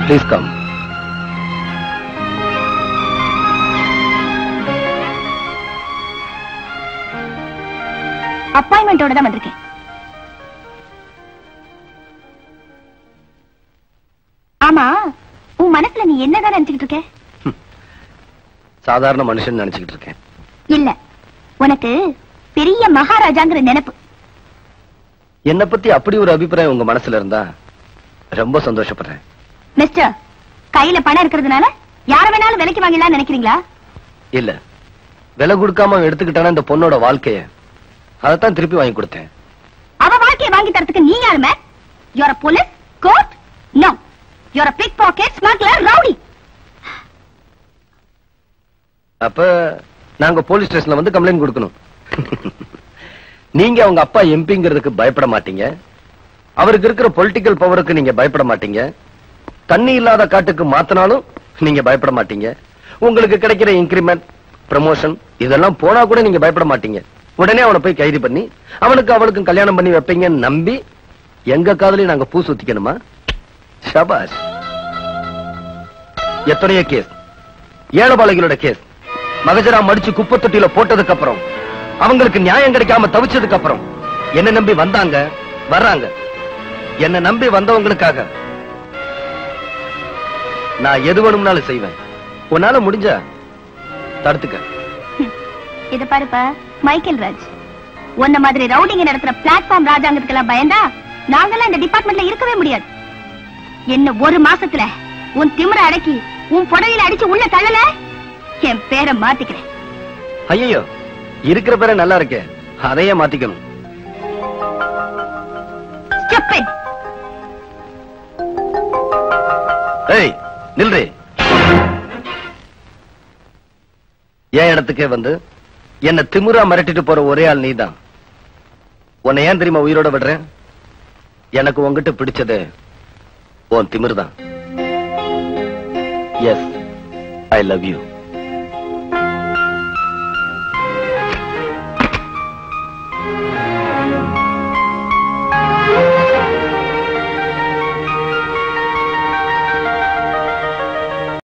Please come அப்பாயின்மெண்டோட தான் வந்திருக்கேன் ஆமா உன் மனசுல நீ என்னதான் நினைச்சுக்கிட்டு இருக்க சாதாரண மனுஷன் நினைச்சுக்கிட்டு இருக்கேன் இல்ல உனக்கு பெரிய மகாராஜாங்கிற நினைப்பு என்னை பத்தி அப்படி ஒரு அபிப்பிராயம் உங்க மனசுல இருந்தா ரொம்ப சந்தோஷப்படுறேன் மிஸ்டர் கையில பணம் இருக்கிறதுனால யார வேணாலும் விலைக்கு வாங்கலாம்னு நினைக்கிறீங்களா இல்ல விலை கொடுக்காம அவன் எடுத்துக்கிட்டானா இந்த பொண்ணோட வாழ்க்கைய அதைத்தான் திருப்பி வாங்கி கொடுத்தேன் அவ வாழ்க்கையை வாங்கி தரத்துக்கு நீ யாருமே your police court no your pickpocket smuggler rowdy அப்ப நாங்க போலீஸ் ஸ்டேஷன்ல வந்து கம்ப்ளைண்ட் கொடுக்கணும் நீங்க அவங்க அப்பா எம்பிங்கிறதுக்கு பயப்பட மாட்டீங்க அவருக்கு இருக்கிற பொலிட்டிக்கல் பவருக்கு நீங்க பயப்பட மாட்டீங்க தண்ணி இல்லாத காட்டுக்கு மாத்தினாலும் நீங்க பயப்பட மாட்டீங்க உங்களுக்கு கிடைக்கிற இன்கிரிமெண்ட் ப்ரமோஷன் இதெல்லாம் போனா கூட நீங்க பயப்பட மாட்டீங்க உடனே அவனை போய் கைது பண்ணி அவனுக்கு அவளுக்கும் கல்யாணம் பண்ணி வைப்பீங்கன்னு நம்பி எங்க காதலையும் நாங்க பூ சுத்திக்கணுமா ஷபாஷ் எத்தனையோ கேஸ் ஏழபாளைகளோட கேஸ் மகஜரா மடிச்சு குப்பை தொட்டியில போட்டதுக்கு அப்புறம் அவங்களுக்கு நியாயம் கிடைக்காம தவிச்சதுக்கு அப்புறம் என்ன நம்பி வந்தாங்க வர்றாங்க என்ன நம்பி வந்தவங்களுக்காக நான் எது வேணும்னாலும் செய்வேன் உன்னால முடிஞ்சா தடுத்துக்க இத பாருப்பா மைக்கேல் ராஜ் உன்ன மாதிரி ரவுடிங்க நடத்துற பிளாட்ஃபார்ம் ராஜாங்கத்துக்கெல்லாம் பயந்தா நாங்கெல்லாம் இந்த டிபார்ட்மெண்ட்ல இருக்கவே முடியாது என்ன ஒரு மாசத்துல உன் திமிர அடக்கி உன் புடவையில அடிச்சு உள்ள தள்ளல என் பேரை மாத்திக்கிறேன் ஐயோ இருக்கிற பேரை நல்லா இருக்கே அதையே மாத்திக்கணும் Stupid. ஏய் நில்றே என் இடத்துக்கே வந்து என்ன திமிரா மிரட்டிட்டு போற ஒரே ஆள் நீதான் உன்னை ஏன் தெரியுமா உயிரோட விடுறேன் எனக்கு உன்கிட்ட பிடிச்சது உன் திமிர் தான் எஸ் ஐ லவ் யூ